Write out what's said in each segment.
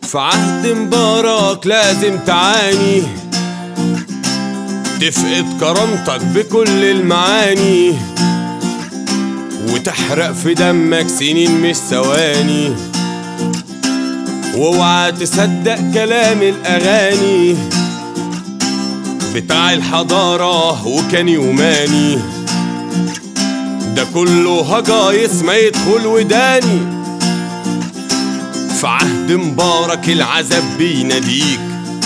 في عهد مبارك لازم تعاني تفقد كرامتك بكل المعاني وتحرق في دمك سنين مش ثواني واوعى تصدق كلام الاغاني بتاع الحضارة وكان يوماني ده كله هجايس ما يدخل وداني في عهد مبارك العذاب بيناديك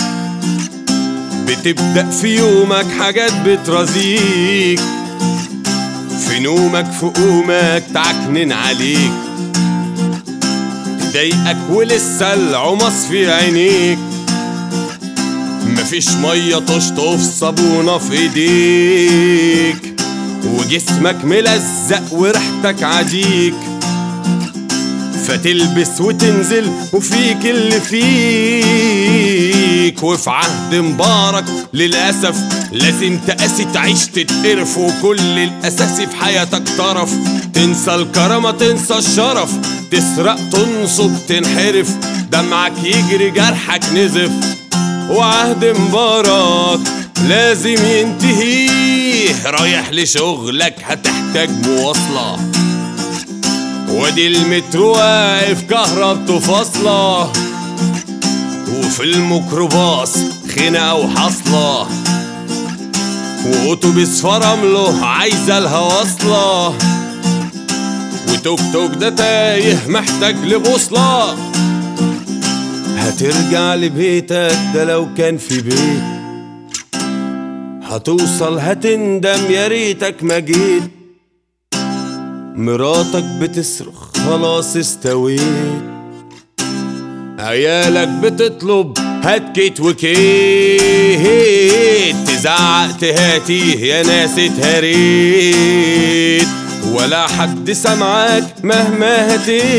بتبدأ في يومك حاجات بترازيك في نومك في قومك تعكنن عليك تضايقك ولسه العمص في عينيك مفيش مية تشطف صابونة في ايديك وجسمك ملزق وريحتك عديك فتلبس وتنزل وفيك اللي فيك وفي عهد مبارك للأسف لازم تقاسي تعيش تتقرف وكل الأساسي في حياتك طرف تنسى الكرامة تنسى الشرف تسرق تنصب تنحرف دمعك يجري جرحك نزف وعهد مبارك لازم ينتهي رايح لشغلك هتحتاج مواصلة وادي المترو واقف كهربته فاصلة وفي الميكروباص خناقة وحاصلة وأتوبيس فرمله عايزة لها واصلة وتوك توك ده تايه محتاج لبوصلة هترجع لبيتك ده لو كان في بيت هتوصل هتندم يا ريتك ما جيت مراتك بتصرخ خلاص استويت عيالك بتطلب هات كيت وكيت تزعق تهاتيه يا ناس اتهريت ولا حد سمعك مهما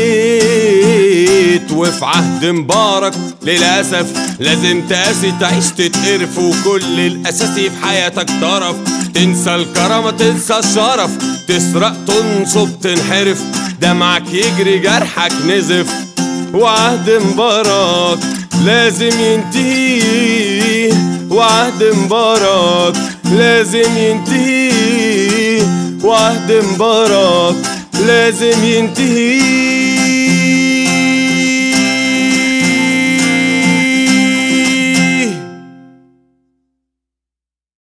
هتيت وفي عهد مبارك للأسف لازم تقاسي تعيش تتقرف وكل الأساسي في حياتك طرف تنسى الكرامة تنسى الشرف تسرق تنصب تنحرف دمعك يجري جرحك نزف وعهد مبارك لازم ينتهي وعهد مبارك لازم ينتهي وعهد مبارك لازم ينتهي